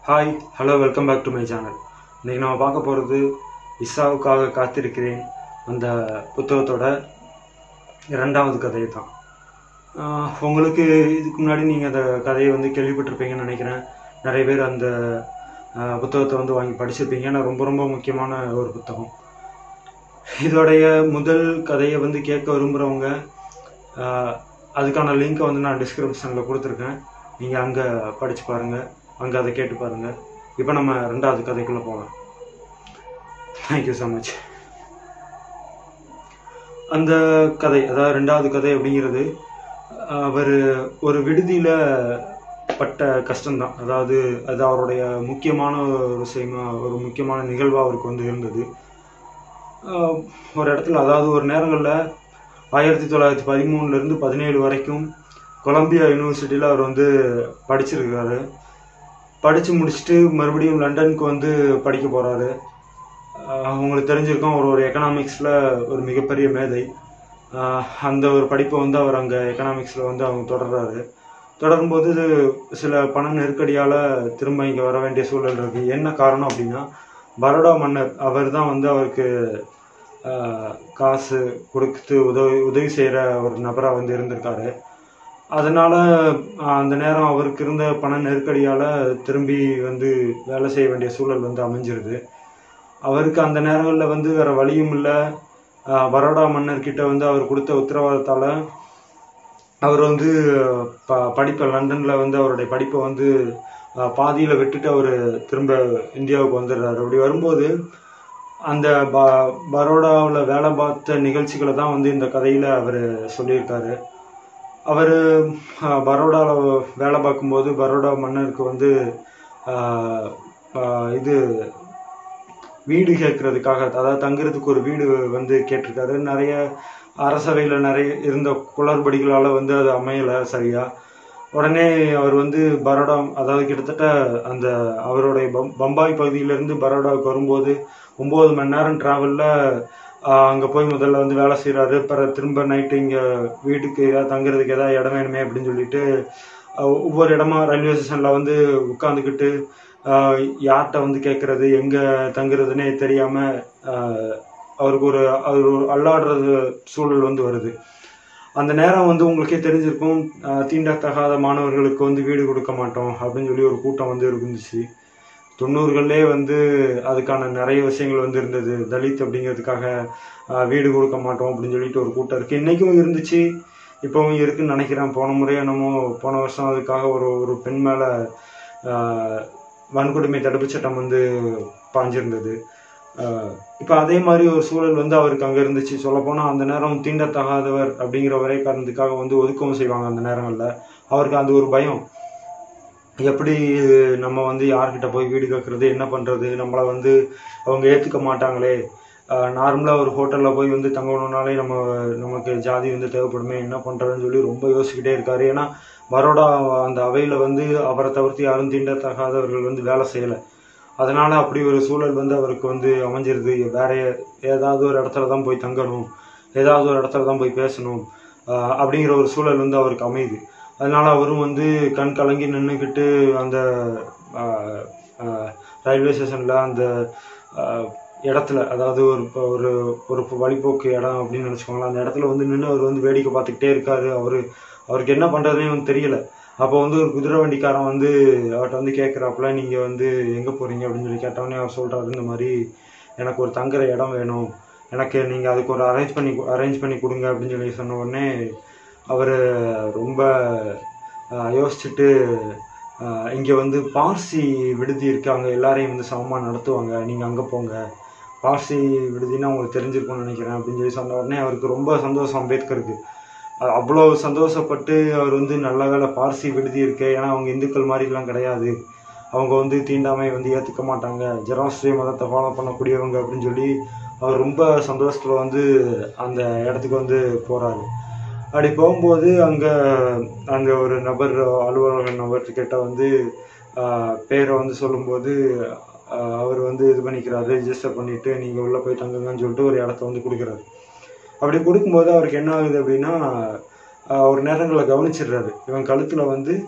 hi hello welcome back to my channel இன்றைக்கி நம்ம பார்க்க போகிறது இஸ்ஸாவுக்காக காத்திருக்கிறேன் அந்த புத்தகத்தோட இரண்டாவது கதை தான் ஆஹ் உங்களுக்கு இதுக்கு முன்னாடி நீங்கள் அந்த கதையை வந்து கேள்விப்பட்டிருப்பீங்கன்னு நினைக்கிறேன் நிறைய பேர் அந்த ஆஹ் புத்தகத்தை வந்து வாங்கி படிச்சிருப்பீங்க ஏன்னா ரொம்ப ரொம்ப முக்கியமான ஒரு புத்தகம் இதோடைய முதல் கதையை வந்து கேட்க விரும்புகிறவங்க அதுக்கான லிங்க்கை வந்து நான் டிஸ்கிரிப்ஷனில் கொடுத்துருக்கேன் நீங்கள் அங்கே படித்து பாருங்கள் அங்கே அதை கேட்டு பாருங்கள் இப்போ நம்ம ரெண்டாவது கதைக்குள்ளே போகலாம் தேங்க்யூ ஸோ மச் அந்த கதை அதாவது ரெண்டாவது கதை அப்படிங்கிறது அவர் ஒரு விடுதியில் பட்ட கஷ்டம்தான் அதாவது அது அவருடைய முக்கியமான ஒரு விஷயமா ஒரு முக்கியமான நிகழ்வாக அவருக்கு வந்து இருந்தது ஆஹ் ஒரு இடத்துல அதாவது ஒரு நேரங்களில் ஆயிரத்தி தொள்ளாயிரத்தி பதிமூணுலேருந்து பதினேழு வரைக்கும் கொலம்பியா யூனிவர்சிட்டியில் அவர் வந்து படிச்சிருக்காரு படித்து முடிச்சுட்டு மறுபடியும் லண்டனுக்கு வந்து படிக்க போகிறாரு உங்களுக்கு தெரிஞ்சிருக்கும் அவர் ஒரு எக்கனாமிக்ஸில் ஒரு மிகப்பெரிய மேதை ஆஹ் அந்த ஒரு படிப்பை வந்து அவர் அங்கே எக்கனாமிக்ஸில் வந்து அவங்க தொடர்றாரு தொடரும்போது இது சில பண நெருக்கடியால் திரும்ப இங்கே வர வேண்டிய சூழல் இருக்குது என்ன காரணம் அப்படின்னா பரோடா மன்னர் அவர் தான் வந்து அவருக்கு ஆஹ் காசு கொடுத்து உதவி உதவி செய்கிற ஒரு நபராக வந்து இருந்திருக்காரு அதனால் அந்த நேரம் அவருக்கு இருந்த பண நெருக்கடியால் திரும்பி வந்து வேலை செய்ய வேண்டிய சூழல் வந்து அமைஞ்சிருது அவருக்கு அந்த நேரங்களில் வந்து வேறு வழியும் இல்லை பரோடா மன்னர்கிட்ட வந்து அவர் கொடுத்த உத்தரவாதத்தால் அவர் வந்து ப படிப்பை லண்டனில் வந்து அவருடைய படிப்பை வந்து பாதியில் விட்டுட்டு அவர் திரும்ப இந்தியாவுக்கு வந்துடுறாரு அப்படி வரும்போது அந்த ப பரோடாவில் வேலை பார்த்த நிகழ்ச்சிகளை தான் வந்து இந்த கதையில் அவர் சொல்லியிருக்காரு அவர் பரோடாவில் வேலை பார்க்கும்போது பரோடா மன்னருக்கு வந்து ஆஹ், ஆஹ், இது வீடு கேட்கறதுக்காக அதாவது தங்குறதுக்கு ஒரு வீடு வந்து கேட்டிருக்காரு நிறைய அரசவையில் நிறைய இருந்த குளறுபடிகளால் வந்து அது அமையலை சரியா உடனே அவர் வந்து பரோடா அதாவது கிட்டத்தட்ட அந்த அவருடைய பம் பம்பாய் பகுதியிலேருந்து பரோடாவுக்கு வரும்போது ஒம்பது மணி நேரம் ட்ராவலில் அங்கே போய் முதல்ல வந்து வேலை செய்கிறாரு அப்புறம் திரும்ப நைட்டு இங்கே வீட்டுக்கு ஏதாவது தங்குறதுக்கு ஏதாவது இடம் வேணுமே அப்படின்னு சொல்லிட்டு அஹ், ஒவ்வொரு இடமா ரயில்வே ஸ்டேஷனில் வந்து உட்காந்துக்கிட்டு யார்கிட்ட வந்து கேட்குறது எங்கே தங்குறதுன்னே தெரியாமல் அவருக்கு ஒரு அவர் ஒரு அல்லாடுறது சூழல் வந்து வருது அந்த நேரம் வந்து உங்களுக்கே தெரிஞ்சிருக்கும் அஹ், தீண்டத்தகாத மாணவர்களுக்கு வந்து வீடு கொடுக்க மாட்டோம் அப்படின்னு சொல்லி ஒரு கூட்டம் வந்து இருந்துச்சு தொண்ணூறுகள்லே வந்து அதுக்கான நிறைய விஷயங்கள் வந்து இருந்தது தலித் அப்படிங்கிறதுக்காக அஹ், வீடு கொடுக்க மாட்டோம் அப்படின்னு சொல்லிட்டு ஒரு கூட்டம் இருக்குது இன்றைக்கும் இருந்துச்சு இப்போவும் இருக்குன்னு நினைக்கிறேன் போன முறை என்னமோ போன வருஷம் அதுக்காக ஒரு ஒரு பெண் மேலே வன்கொடுமை தடுப்புச் சட்டம் வந்து பாஞ்சிருந்தது இப்போ அதே மாதிரி ஒரு சூழல் வந்து அவருக்கு அங்கே இருந்துச்சு சொல்லப்போனால் அந்த நேரம் தீண்டத்தகாதவர் அப்படிங்கிற ஒரே காரணத்துக்காக வந்து ஒதுக்கவும் செய்வாங்க அந்த நேரங்களில் அவருக்கு அந்த ஒரு பயம் எப்படி நம்ம வந்து யார்கிட்ட போய் வீடு கேட்குறது என்ன பண்ணுறது நம்மளை வந்து அவங்க ஏற்றுக்க மாட்டாங்களே நார்மலாக ஒரு ஹோட்டலில் போய் வந்து தங்கணும்னாலே நம்ம நமக்கு ஜாதி வந்து தேவைப்படுமே என்ன பண்ணுறதுன்னு சொல்லி ரொம்ப யோசிச்சுக்கிட்டே இருக்காரு ஏன்னா பரோடா அந்த அவையில் வந்து அவரை தவிர்த்து யாரும் தீண்டத்தகாதவர்கள் வந்து வேலை செய்யலை அதனால் அப்படி ஒரு சூழல் வந்து அவருக்கு வந்து அமைஞ்சிருது வேற ஏதாவது ஒரு இடத்துல தான் போய் தங்கணும் ஏதாவது ஒரு இடத்துல தான் போய் பேசணும் ஆஹ் அப்படிங்கிற ஒரு சூழல் வந்து அவருக்கு அமையுது அதனால அவரும் வந்து கண் கலங்கி நின்றுக்கிட்டு அந்த ஆஹ், ஆஹ், ரயில்வே ஸ்டேஷனில் அந்த ஆஹ், இடத்துல அதாவது ஒரு இப்போ ஒரு ஒரு வழிபோக்கு இடம் அப்படின்னு நினச்சிக்கோங்களேன் அந்த இடத்துல வந்து நின்று அவர் வந்து வேடிக்கை பார்த்துக்கிட்டே இருக்காரு அவர் அவருக்கு என்ன பண்ணுறதுனே வந்து தெரியல அப்போ வந்து ஒரு குதிரை வண்டிக்காரன் வந்து அவர்கிட்ட வந்து கேட்குறாப்புல நீங்கள் வந்து எங்கே போகிறீங்க அப்படின்னு சொல்லி கேட்டவொடனே அவர் சொல்கிறாரு இந்த மாதிரி எனக்கு ஒரு தங்குற இடம் வேணும் எனக்கு நீங்கள் அதுக்கு ஒரு அரேஞ்ச் பண்ணி அரேஞ்ச் பண்ணி கொடுங்க அப்படின்னு சொல்லி சொன்ன உடனே அவர் ரொம்ப ஆஹ், யோசிச்சுட்டு இங்கே வந்து பார்சி விடுதி இருக்காங்க எல்லாரையும் வந்து சமமாக நடத்துவாங்க நீங்கள் அங்கே போங்க பார்சி விடுதினா உங்களுக்கு தெரிஞ்சிருக்கும்னு நினைக்கிறேன் அப்படின்னு சொல்லி சொன்ன உடனே அவருக்கு ரொம்ப சந்தோஷம் அம்பேத்கருக்கு அ- அவ்வளோ சந்தோஷப்பட்டு அவர் வந்து நல்ல வேளை பார்சி விடுதி இருக்கு ஏன்னா அவங்க இந்துக்கள் மாதிரிலாம் கிடையாது அவங்க வந்து தீண்டாமை வந்து ஏற்றுக்க மாட்டாங்க ஜெராஸ்ட்ரிய மதத்தை ஃபாலோ பண்ணக்கூடியவங்க அப்படின்னு சொல்லி அவர் ரொம்ப சந்தோஷத்தில் வந்து அந்த இடத்துக்கு வந்து போகிறாரு அப்படி போகும்போது அங்கே அங்கே ஒரு நபர் அலுவலக நபர்கிட்ட வந்து ஆஹ், பேரை வந்து சொல்லும்போது ஆஹ், அவர் வந்து இது பண்ணிக்கிறாரு ரிஜிஸ்டர் பண்ணிவிட்டு நீங்கள் உள்ளே போய் தங்குங்கன்னு சொல்லிட்டு ஒரு இடத்த வந்து கொடுக்குறாரு அப்படி கொடுக்கும்போது அவருக்கு என்ன ஆகுது அப்படின்னா ஆஹ், ஒரு நேரங்களில் கவனிச்சிடுறாரு இவன் கழுத்தில் வந்து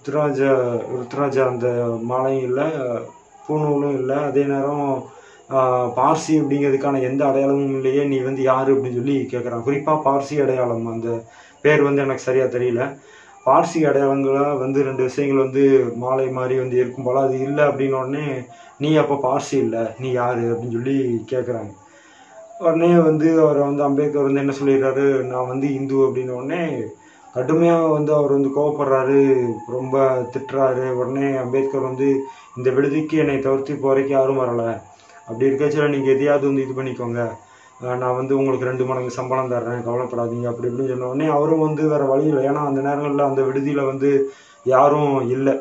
ருத்ராஜ ருத்ராஜா அந்த மாலையும் இல்லை பூநூலும் இல்லை அதே நேரம் ஆஹ், பார்சி அப்படிங்கிறதுக்கான எந்த அடையாளமும் இல்லையே நீ வந்து யாரு அப்படின்னு சொல்லி கேட்குறான் குறிப்பாக பார்சி அடையாளம் அந்த பேர் வந்து எனக்கு சரியா தெரியல பார்சி அடையாளங்களா வந்து ரெண்டு விஷயங்கள் வந்து மாலை மாதிரி வந்து இருக்கும் போல அது இல்லை அப்படின்னு உடனே நீ அப்போ பார்சி இல்லை நீ யாரு அப்படின்னு சொல்லி கேட்குறாங்க உடனே வந்து அவர் வந்து அம்பேத்கர் வந்து என்ன சொல்லிடுறாரு நான் வந்து இந்து அப்படின்ன உடனே கடுமையாக வந்து அவர் வந்து கோவப்படுறாரு ரொம்ப திட்டுறாரு உடனே அம்பேத்கர் வந்து இந்த விடுதிக்கு என்னை தவிர்த்து இப்போ வரைக்கும் யாரும் வரலை அப்படி இருக்கச்சுல நீங்கள் எதையாவது வந்து இது பண்ணிக்கோங்க அஹ் நான் வந்து உங்களுக்கு ரெண்டு மடங்கு சம்பளம் தர்றேன் கவலைப்படாதீங்க அப்படி இப்படின்னு சொன்ன உடனே அவரும் வந்து வேற வழி இல்லை ஏன்னா அந்த நேரங்களில் அந்த விடுதியில் வந்து யாரும் இல்லை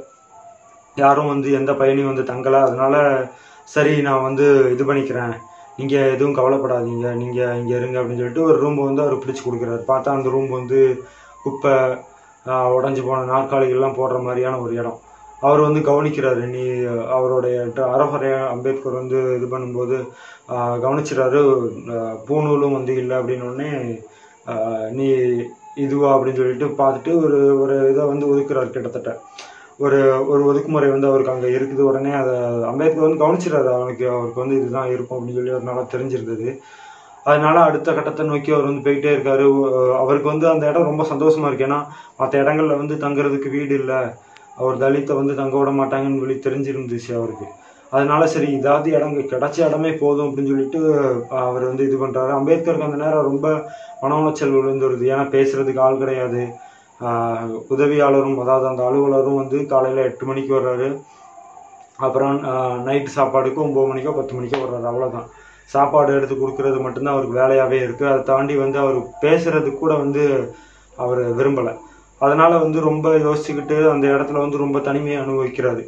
யாரும் வந்து எந்த பயணியும் வந்து தங்கலை அதனால சரி நான் வந்து இது பண்ணிக்கிறேன் நீங்கள் எதுவும் கவலைப்படாதீங்க நீங்கள் இங்கே இருங்க அப்படின்னு சொல்லிட்டு ஒரு ரூம் வந்து அவர் பிடிச்சி கொடுக்குறாரு பார்த்தா அந்த ரூம் வந்து குப்பை ஆஹ், உடைஞ்சு போன நாற்காலிகள்லாம் போடுற மாதிரியான ஒரு இடம் அவர் வந்து கவனிக்கிறாரு நீ அவருடைய ட- அறகுறைய அம்பேத்கர் வந்து இது பண்ணும்போது ஆஹ், கவனிச்சிடாரு ஆஹ், பூணூலும் வந்து இல்லை அப்படின்னு உடனே ஆஹ், நீ இதுவா அப்படின்னு சொல்லிட்டு பார்த்துட்டு ஒரு ஒரு இதை வந்து ஒதுக்குறாரு கிட்டத்தட்ட ஒரு ஒரு ஒதுக்குமுறை வந்து அவருக்கு அங்கே இருக்குது உடனே அதை அம்பேத்கர் வந்து கவனிச்சிடாரு அவனுக்கு அவருக்கு வந்து இதுதான் இருக்கும் அப்படின்னு சொல்லி ஒரு நாளாக தெரிஞ்சிருந்தது அதனால அடுத்த கட்டத்தை நோக்கி அவர் வந்து போயிட்டே இருக்காரு அஹ் அவருக்கு வந்து அந்த இடம் ரொம்ப சந்தோஷமா இருக்கு ஏன்னா மற்ற இடங்கள்ல வந்து தங்குறதுக்கு வீடு இல்லை அவர் தலித்தை வந்து தங்க விட மாட்டாங்கன்னு சொல்லி தெரிஞ்சிருந்துச்சு அவருக்கு அதனால சரி இதாவது இடம் கிடைச்ச இடமே போதும் அப்படின்னு சொல்லிட்டு அஹ் அவர் வந்து இது பண்றாரு அம்பேத்கருக்கு அந்த நேரம் ரொம்ப மன உளைச்சல் விழுந்துருது ஏன்னா பேசுறதுக்கு ஆள் கிடையாது ஆஹ் உதவியாளரும் அதாவது அந்த அலுவலரும் வந்து காலையில எட்டு மணிக்கு வர்றாரு அப்புறம் நைட்டு சாப்பாடுக்கு ஒம்பது மணிக்கோ பத்து மணிக்கோ வர்றாரு அவ்வளோதான் சாப்பாடு எடுத்து கொடுக்கறது மட்டும்தான் அவருக்கு வேலையாகவே இருக்குது அதை தாண்டி வந்து அவர் பேசுறது கூட வந்து அவர் விரும்பலை அதனால வந்து ரொம்ப யோசிச்சுக்கிட்டு அந்த இடத்துல வந்து ரொம்ப தனிமையை அனுபவிக்கிறாரு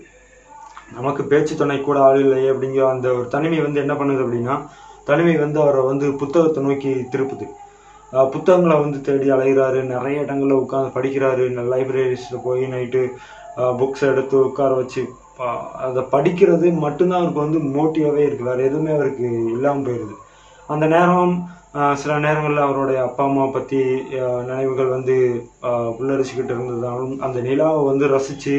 நமக்கு பேச்சு துணை கூட ஆள் இல்லையே அப்படிங்கிற அந்த ஒரு தனிமை வந்து என்ன பண்ணுது அப்படின்னா தனிமை வந்து அவரை வந்து புத்தகத்தை நோக்கி திருப்புது ஆஹ் புத்தகங்களை வந்து தேடி அலைகிறாரு நிறைய இடங்கள்ல உட்காந்து படிக்கிறாரு லைப்ரரிஸில் போய் நைட்டு புக்ஸ் எடுத்து உட்கார வச்சு பா- அதை படிக்கிறது மட்டும்தான் அவருக்கு வந்து மோட்டிவாகவே இருக்கு வேற எதுவுமே அவருக்கு இல்லாமல் போயிடுது அந்த நேரம் ஆஹ் சில நேரங்களில் அவருடைய அப்பா அம்மா பற்றி நினைவுகள் வந்து ஆஹ் உள்ளரிச்சுக்கிட்டு இருந்ததாலும் அந்த நிலாவை வந்து ரசித்து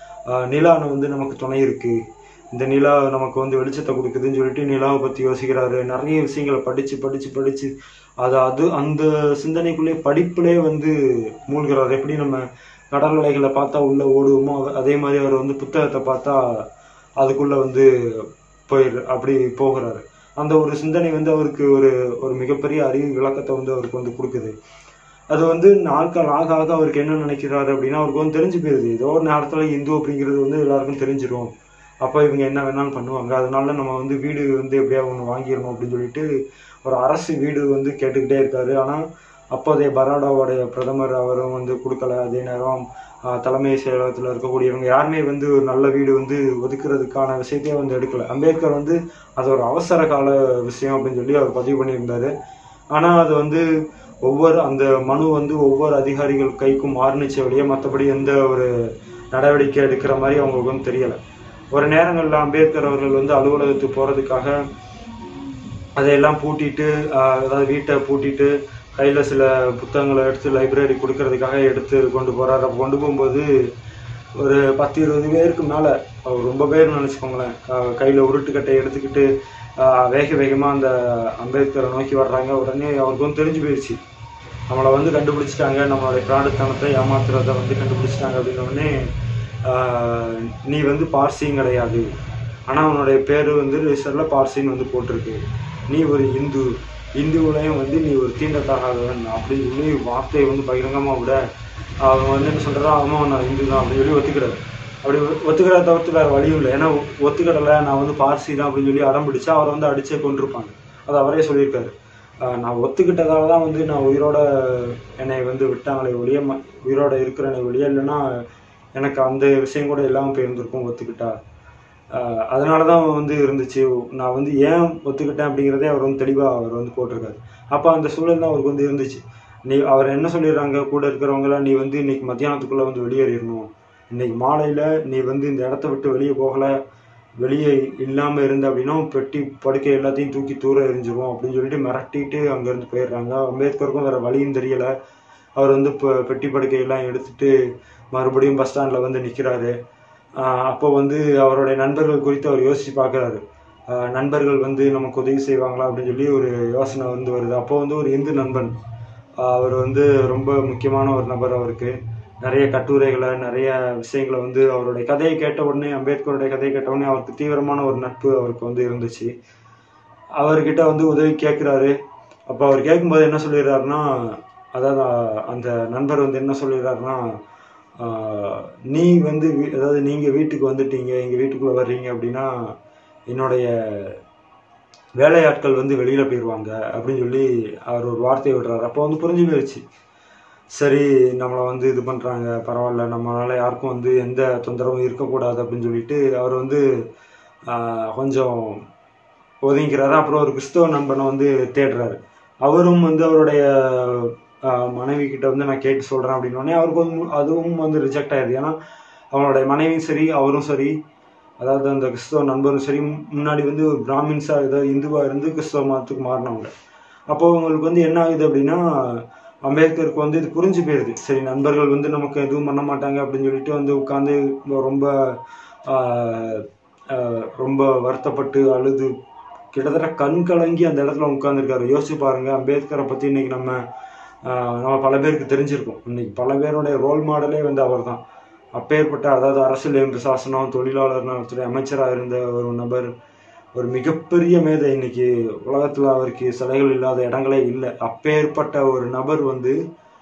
நிலான வந்து நமக்கு துணை இருக்கு இந்த நிலா நமக்கு வந்து வெளிச்சத்தை கொடுக்குதுன்னு சொல்லிட்டு நிலாவை பற்றி யோசிக்கிறாரு நிறைய விஷயங்களை படித்து படித்து படித்து அது அது அந்த சிந்தனைக்குள்ளே படிப்புலே வந்து மூழ்கிறார் எப்படி நம்ம கடல் அலைகளை பார்த்தா உள்ள ஓடுவோமோ அத- அதே மாதிரி அவர் வந்து புத்தகத்தை பார்த்தா அதுக்குள்ள வந்து போயிரு அப்படி போகிறாரு அந்த ஒரு சிந்தனை வந்து அவருக்கு ஒரு ஒரு மிகப்பெரிய அறிவு விளக்கத்தை வந்து அவருக்கு வந்து கொடுக்குது அது வந்து நாட்கள் ஆக ஆக அவருக்கு என்ன நினைக்கிறாரு அப்படின்னா அவருக்கு வந்து தெரிஞ்சு போயிருது ஏதோ ஒரு நேரத்துல இந்து அப்படிங்கிறது வந்து எல்லாருக்கும் தெரிஞ்சிரும் அப்போ இவங்க என்ன வேணாலும் பண்ணுவாங்க அதனால நம்ம வந்து வீடு வந்து எப்படியா ஒன்று வாங்கிடணும் அப்படின்னு சொல்லிட்டு ஒரு அரசு வீடு வந்து கேட்டுக்கிட்டே இருக்காரு ஆனால் அப்போதைய பரோடாவோடைய பிரதமர் அவரும் வந்து கொடுக்கல அதே நேரம் ஆஹ், தலைமை செயலகத்தில் இருக்கக்கூடியவங்க யாருமே வந்து ஒரு நல்ல வீடு வந்து ஒதுக்குறதுக்கான விஷயத்தையே வந்து எடுக்கல அம்பேத்கர் வந்து அது ஒரு அவசர கால விஷயம் அப்படின்னு சொல்லி அவர் பதிவு பண்ணியிருந்தாரு ஆனால் அது வந்து ஒவ்வொரு அந்த மனு வந்து ஒவ்வொரு அதிகாரிகள் கைக்கும் மாறுனுச்சு வழியே மற்றபடி எந்த ஒரு நடவடிக்கை எடுக்கிற மாதிரி அவங்களுக்கு வந்து தெரியலை ஒரு நேரங்களில் அம்பேத்கர் அவர்கள் வந்து அலுவலகத்துக்கு போகிறதுக்காக அதையெல்லாம் பூட்டிட்டு ஆஹ், அதாவது வீட்டை பூட்டிட்டு கையில் சில புத்தகங்களை எடுத்து லைப்ரரி கொடுக்கறதுக்காக எடுத்து கொண்டு போகிறார் அப்போ கொண்டு போகும்போது ஒரு பத்து இருபது பேருக்கு மேலே ரொம்ப பேர் நினச்சிக்கோங்களேன் கையில் உருட்டுக்கட்டை எடுத்துக்கிட்டு ஆஹ், வேக வேகமாக அந்த அம்பேத்கரை நோக்கி வர்றாங்க உடனே அவருக்கு வந்து தெரிஞ்சு போயிடுச்சு நம்மளை வந்து கண்டுபிடிச்சிட்டாங்க நம்மளுடைய பிராடத்தனத்தை ஏமாத்துறதை வந்து கண்டுபிடிச்சிட்டாங்க அப்படின்ன உடனே ஆஹ், நீ வந்து பார்சியும் கிடையாது ஆனால் உன்னுடைய பேர் வந்து ரிஜிஸ்டரில் பார்சின்னு வந்து போட்டிருக்கு நீ ஒரு இந்து இந்துவிலையும் வந்து நீ ஒரு தீண்டத்தகாதவன் அப்படின்னு சொல்லி வார்த்தையை வந்து பகிரங்கமாக விட அவங்க வந்து என்ன சொல்கிறா ஆமாம் நான் இந்து தான் அப்படின்னு சொல்லி ஒத்துக்கிறாரு அப்படி ஒ- ஒத்துக்கிறத தவிர்த்து வேறு வழியும் இல்லை ஏன்னா ஒ- ஒத்துக்கிடலை நான் வந்து பார்சி தான் அப்படின்னு சொல்லி அடம் பிடிச்சா அவரை வந்து அடிச்சே கொண்டிருப்பாங்க அது அவரே சொல்லியிருக்காரு ஆஹ் நான் ஒத்துக்கிட்டதால தான் வந்து நான் உயிரோட என்னை வந்து விட்டாங்களே ஒழிய ம- உயிரோட இருக்கிறேனே ஒழிய இல்லைன்னா எனக்கு அந்த விஷயம் கூட இல்லாமல் போயிருந்திருக்கும் ஒத்துக்கிட்டா ஆஹ் அதனால தான் வந்து இருந்துச்சு நான் வந்து ஏன் ஒத்துக்கிட்டேன் அப்படிங்கிறதே அவர் வந்து தெளிவாக அவர் வந்து போட்டிருக்காரு அப்போ அந்த சூழல் தான் அவருக்கு வந்து இருந்துச்சு நீ அவர் என்ன சொல்லிடுறாங்க கூட இருக்கிறவங்களாம் நீ வந்து இன்னைக்கு மத்தியானத்துக்குள்ளே வந்து வெளியேறிடணும் இன்னைக்கு மாலையில் நீ வந்து இந்த இடத்த விட்டு வெளியே போகலை வெளியே இல்லாமல் இருந்த அப்படின்னா பெட்டி படுக்கை எல்லாத்தையும் தூக்கி தூர எரிஞ்சிரும் அப்படின்னு சொல்லிட்டு மிரட்டிட்டு அங்கேருந்து போயிடுறாங்க அம்பேத்கருக்கும் வேறு வழியும் தெரியலை அவர் வந்து இப்போ பெட்டி படுக்கையெல்லாம் எடுத்துட்டு மறுபடியும் பஸ் ஸ்டாண்டில் வந்து நிற்கிறாரு அப்போ வந்து அவருடைய நண்பர்கள் குறித்து அவர் யோசித்து பார்க்குறாரு நண்பர்கள் வந்து நமக்கு உதவி செய்வாங்களா அப்படின்னு சொல்லி ஒரு யோசனை வந்து வருது அப்போ வந்து ஒரு இந்து நண்பன் ஆஹ் அவர் வந்து ரொம்ப முக்கியமான ஒரு நபர் அவருக்கு நிறைய கட்டுரைகளை நிறைய விஷயங்களை வந்து அவருடைய கதையை கேட்ட உடனே அம்பேத்கருடைய கதையை கேட்ட உடனே அவருக்கு தீவிரமான ஒரு நட்பு அவருக்கு வந்து இருந்துச்சு அவர்கிட்ட வந்து உதவி கேட்குறாரு அப்போ அவர் கேட்கும்போது என்ன சொல்லிடுறாருன்னா அதாவது ஆஹ், அந்த நண்பர் வந்து என்ன சொல்லிடுறாருன்னா ஆஹ், நீ வந்து வீ- அதாவது நீங்கள் வீட்டுக்கு வந்துட்டீங்க எங்கள் வீட்டுக்குள்ளே வர்றீங்க அப்படின்னா என்னுடைய வேலையாட்கள் வந்து வெளியில் போயிடுவாங்க அப்படின்னு சொல்லி அவர் ஒரு வார்த்தையை விடுறாரு அப்போ வந்து புரிஞ்சு போயிடுச்சு சரி நம்மளை வந்து இது பண்ணுறாங்க பரவாயில்ல நம்மளால யாருக்கும் வந்து எந்த தொந்தரவும் இருக்கக்கூடாது அப்படின்னு சொல்லிட்டு அவர் வந்து ஆஹ், கொஞ்சம் ஒதுங்கிக்கிறாரு அப்புறம் ஒரு கிறிஸ்தவ நண்பனை வந்து தேடுறாரு அவரும் வந்து அவருடைய ஆஹ், மனைவி கிட்ட வந்து நான் கேட்டு சொல்கிறேன் அப்படின்னோடனே அவருக்கு வந்து அதுவும் வந்து ரிஜெக்ட் ஆயிடுது ஏன்னா அவனுடைய மனைவியும் சரி அவரும் சரி அதாவது அந்த கிறிஸ்தவ நண்பரும் சரி முன்னாடி வந்து ஒரு பிராமின்ஸாக ஏதோ இந்துவாக இருந்து கிறிஸ்தவ மதத்துக்கு மாறினவங்க அப்போ அவங்களுக்கு வந்து என்ன ஆகுது அப்படின்னா அம்பேத்கருக்கு வந்து இது புரிஞ்சு போயிடுது சரி நண்பர்கள் வந்து நமக்கு எதுவும் பண்ண மாட்டாங்க அப்படின்னு சொல்லிட்டு வந்து உட்காந்து ரொம்ப ஆஹ், ஆஹ், ரொம்ப வருத்தப்பட்டு அழுது கிட்டத்தட்ட கண் கலங்கி அந்த இடத்துல உட்காந்துருக்காரு யோசிச்சு பாருங்க அம்பேத்கரை பற்றி இன்னைக்கு நம்ம ஆஹ், நம்ம பல பேருக்கு தெரிஞ்சிருக்கோம் இன்னைக்கு பல பேருடைய ரோல் மாடலே வந்து அவர் தான் அப்பேற்பட்ட அதாவது அரசியல் என்று சாசனம் தொழிலாளர் நலத்துறை அமைச்சராக இருந்த ஒரு நபர் ஒரு மிகப்பெரிய மேதை இன்னைக்கு உலகத்தில் அவருக்கு சிலைகள் இல்லாத இடங்களே இல்லை அப்பேற்பட்ட ஒரு நபர் வந்து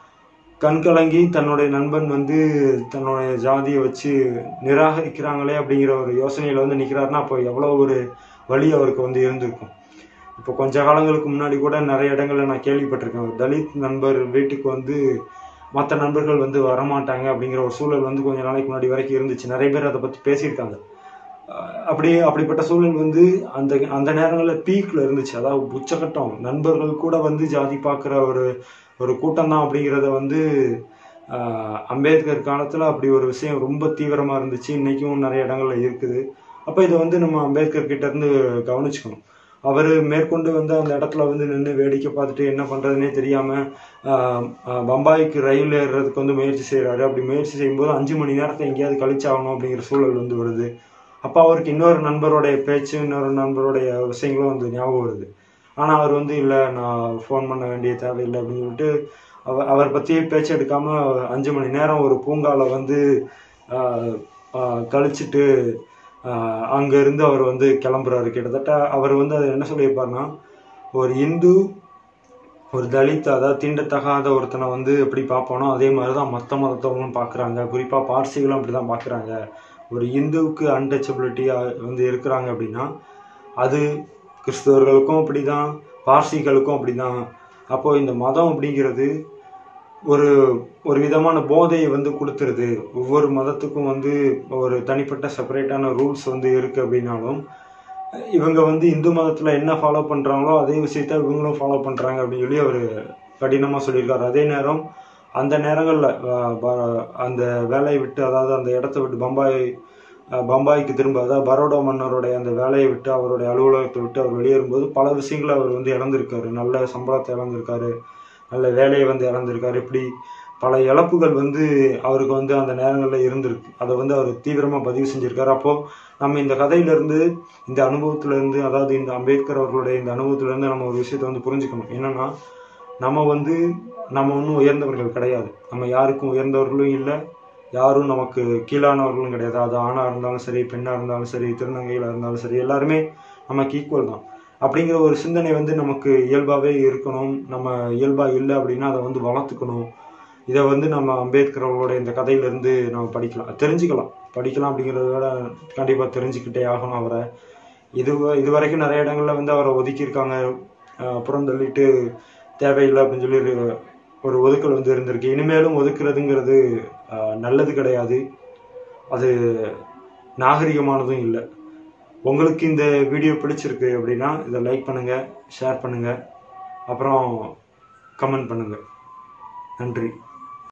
கண் கலங்கி தன்னுடைய நண்பன் வந்து தன்னுடைய ஜாதியை வச்சு நிராகரிக்கிறாங்களே அப்படிங்கிற ஒரு யோசனையில் வந்து நிற்கிறாருன்னா அப்போ எவ்வளோ ஒரு வழி அவருக்கு வந்து இருந்திருக்கும் இப்போ கொஞ்ச காலங்களுக்கு முன்னாடி கூட நிறைய இடங்கள்ல நான் கேள்விப்பட்டிருக்கேன் ஒரு தலித் நண்பர் வீட்டுக்கு வந்து மற்ற நண்பர்கள் வந்து வரமாட்டாங்க அப்படிங்கிற ஒரு சூழல் வந்து கொஞ்ச நாளைக்கு முன்னாடி வரைக்கும் இருந்துச்சு நிறைய பேர் அதை பற்றி பேசியிருக்காங்க அஹ் அப்படியே அப்படிப்பட்ட சூழல் வந்து அந்த அந்த நேரங்களில் பீக்கில் இருந்துச்சு அதாவது உச்சகட்டம் நண்பர்கள் கூட வந்து ஜாதி பார்க்குற ஒரு ஒரு கூட்டம் தான் அப்படிங்கிறத வந்து ஆஹ், அம்பேத்கர் காலத்தில் அப்படி ஒரு விஷயம் ரொம்ப தீவிரமாக இருந்துச்சு இன்றைக்கும் நிறைய இடங்கள்ல இருக்குது அப்போ இதை வந்து நம்ம அம்பேத்கர் கிட்ட இருந்து கவனிச்சுக்கணும் அவர் மேற்கொண்டு வந்து அந்த இடத்துல வந்து நின்று வேடிக்கை பார்த்துட்டு என்ன பண்ணுறதுனே தெரியாமல் பம்பாய்க்கு ரயில் ஏறுறதுக்கு வந்து முயற்சி செய்கிறாரு அப்படி முயற்சி செய்யும்போது அஞ்சு மணி நேரத்தை எங்கேயாவது கழிச்சாகணும் அப்படிங்கிற சூழல் வந்து வருது அப்போ அவருக்கு இன்னொரு நண்பருடைய பேச்சு இன்னொரு நண்பருடைய விஷயங்களும் வந்து ஞாபகம் வருது ஆனால் அவர் வந்து இல்லை நான் ஃபோன் பண்ண வேண்டிய தேவையில்லை அப்படின்னு சொல்லிட்டு அவர் அவர் பற்றியே பேச்சு எடுக்காம அஞ்சு மணி நேரம் ஒரு பூங்கால வந்து ஆஹ், ஆஹ், கழிச்சிட்டு ஆஹ், அங்க இருந்து அவர் வந்து கிளம்புறாரு கிட்டத்தட்ட அவர் வந்து அதை என்ன சொல்லியிருப்பாருன்னா ஒரு இந்து ஒரு தலித் அதாவது தீண்டத்தகாத ஒருத்தனை வந்து எப்படி பார்ப்பானோ அதே மாதிரி தான் மற்ற மதத்தவங்களும் பார்க்குறாங்க குறிப்பாக பார்சிகளும் அப்படி தான் பார்க்குறாங்க ஒரு இந்துவுக்கு அன்டச்சபிலிட்டி வந்து இருக்கிறாங்க அப்படின்னா அது கிறிஸ்தவர்களுக்கும் அப்படி தான் பார்சிகளுக்கும் அப்படி தான் அப்போ இந்த மதம் அப்படிங்கிறது ஒரு ஒரு விதமான போதையை வந்து கொடுத்துருது ஒவ்வொரு மதத்துக்கும் வந்து ஒரு தனிப்பட்ட செப்பரேட்டான ரூல்ஸ் வந்து இருக்குது அப்படின்னாலும் இவங்க வந்து இந்து மதத்தில் என்ன ஃபாலோ பண்ணுறாங்களோ அதே விஷயத்த இவங்களும் ஃபாலோ பண்ணுறாங்க அப்படின்னு சொல்லி அவர் கடினமாக சொல்லியிருக்காரு அதே நேரம் அந்த நேரங்களில் அந்த வேலையை விட்டு அதாவது அந்த இடத்த விட்டு பம்பாய் அஹ், பம்பாய்க்கு திரும்ப அதாவது பரோடா மன்னருடைய அந்த வேலையை விட்டு அவருடைய அலுவலகத்தை விட்டு அவர் வெளியேறும்போது பல விஷயங்களை அவர் வந்து இழந்திருக்காரு நல்ல சம்பளத்தை இழந்திருக்காரு நல்ல வேலையை வந்து இழந்திருக்காரு இப்படி பல இழப்புகள் வந்து அவருக்கு வந்து அந்த நேரங்களில் இருந்திருக்கு அதை வந்து அவர் தீவிரமாக பதிவு செஞ்சிருக்காரு அப்போது நம்ம இந்த கதையிலேருந்து இந்த அனுபவத்திலேருந்து அதாவது இந்த அம்பேத்கர் அவர்களுடைய இந்த அனுபவத்திலேருந்து நம்ம ஒரு விஷயத்தை வந்து புரிஞ்சுக்கணும் என்னன்னா நம்ம வந்து நம்ம ஒன்றும் உயர்ந்தவர்கள் கிடையாது நம்ம யாருக்கும் உயர்ந்தவர்களும் இல்லை யாரும் நமக்கு கீழானவர்களும் கிடையாது அது ஆணாக இருந்தாலும் சரி பெண்ணாக இருந்தாலும் சரி திருநங்கைகளாக இருந்தாலும் சரி எல்லாருமே நமக்கு ஈக்குவல் தான் அப்படிங்கிற ஒரு சிந்தனை வந்து நமக்கு இயல்பாகவே இருக்கணும் நம்ம இயல்பாக இல்லை அப்படின்னா அதை வந்து வளர்த்துக்கணும் இதை வந்து நம்ம அம்பேத்கர் அவர்களுடைய இந்த கதையிலேருந்து நம்ம படிக்கலாம் தெரிஞ்சுக்கலாம் படிக்கலாம் அப்படிங்கிறத விட கண்டிப்பாக தெரிஞ்சுக்கிட்டே ஆகணும் அவரை இது இது வரைக்கும் நிறைய இடங்கள்ல வந்து அவரை ஒதுக்கியிருக்காங்க அஹ் அப்புறம் தள்ளிட்டு தேவையில்லை அப்படின்னு சொல்லி ஒரு- ஒரு ஒதுக்கல் வந்து இருந்திருக்கு இனிமேலும் ஒதுக்குறதுங்கிறது அஹ், நல்லது கிடையாது அது நாகரிகமானதும் இல்லை உங்களுக்கு இந்த வீடியோ பிடிச்சிருக்கு அப்படின்னா இதை லைக் பண்ணுங்கள் ஷேர் பண்ணுங்கள் அப்புறம் கமெண்ட் பண்ணுங்கள் நன்றி